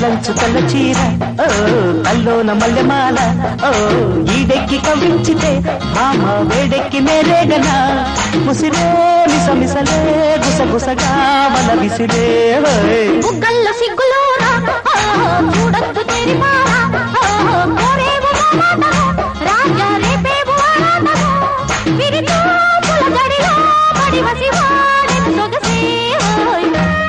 నల్లంచు తెల్ల చీర ఓ కల్లోన మల్లెమాల ఓ ఈడెక్కి కవించితే మామ వేడెక్కి నేరేగనా ముసిరే మిసమిసలే గుసగుసగా మన విసిరే ఓయ్. బుగ్గల్లో సిగ్గులోరా చూడొద్దు తెరిపారా కోరేవు మాటను రాజా రేపేవు ఆరాధను విరితో పులగడిలో పడి వసివాడెను సొగసే ఓయ్.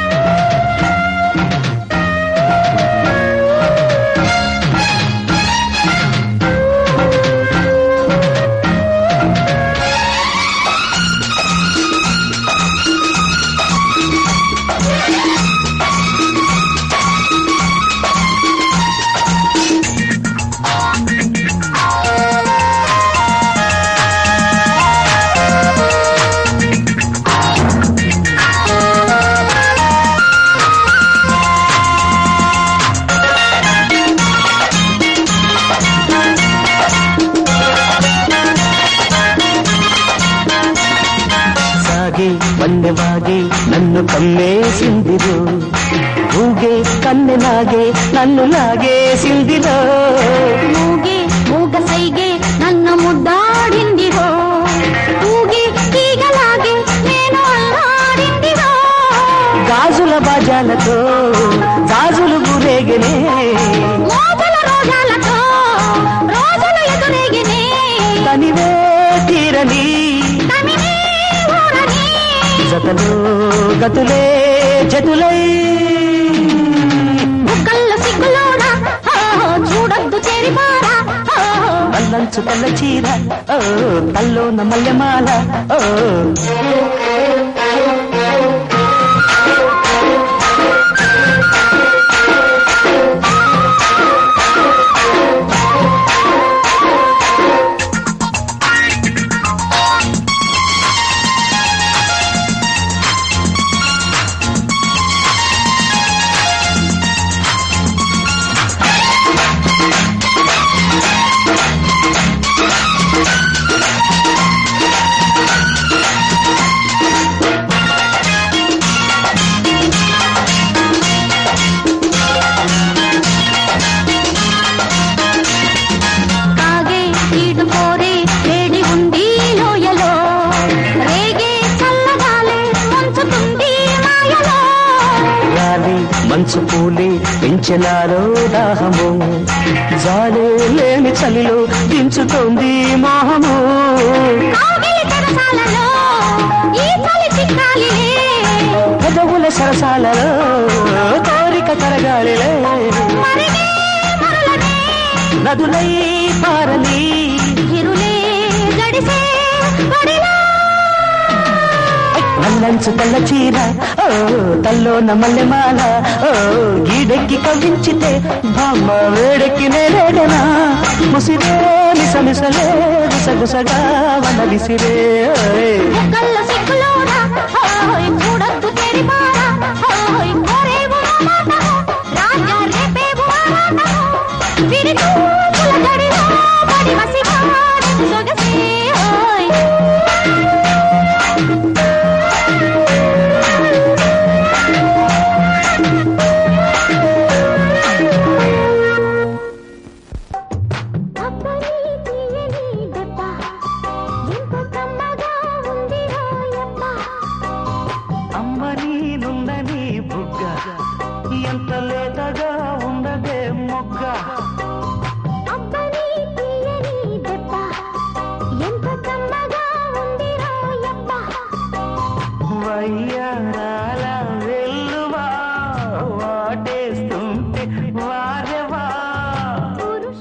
సాగే వన్నెవాగే నన్ను కమ్మేసిందిరో ఊగే కన్నెలాగే నన్ను లాగేసిందిరో మూగి మూగ సైగే నన్ను ముద్దాడిందిరో ఊగి తీగలాగే నేను అల్లాడిందిరో గాజుల బాజాలతో గాజులు గురేగనే మోతల రోజాలతో రోజులు ఎదురేగినే తనివే తీరని తమిళే ఊరని జతలో గతులే జతులై బుగ్గల్లో సిగ్గులోనా ఓ, చూడొద్దు చెరిపారా ఓ, నల్లంచు తెల్ల చీర ఓ తల్లోన మల్లెమాల ఓ కాగే ఈడు కోరే వేడి ఉంది లోయలో రేగే చల్లగాలే ముంచుతుంది మాయలో గాలి మంచు పూలి పెంచినారో దాహము జాలే లేని చలిలో దించుతోంది మోహము ఆగిలి తెరసాలలో ఈ చలి చిక్కాలిలే పెదవుల సరసాలలో కోరిక తరగాలిలే మరిగే మరలనే నదులై పారని ఇరులే గడిసే గడిలో నల్లంచు తెల్ల చీర ఓ తల్లోన మల్లెమాల ఓ గీడెక్కి కవించితే బామ్మ వేడెక్కి నేరేగనా ముసిరే మిసమిసలే గుసగుసగా వన విసిరే ఓయ్. బుగ్గల్లో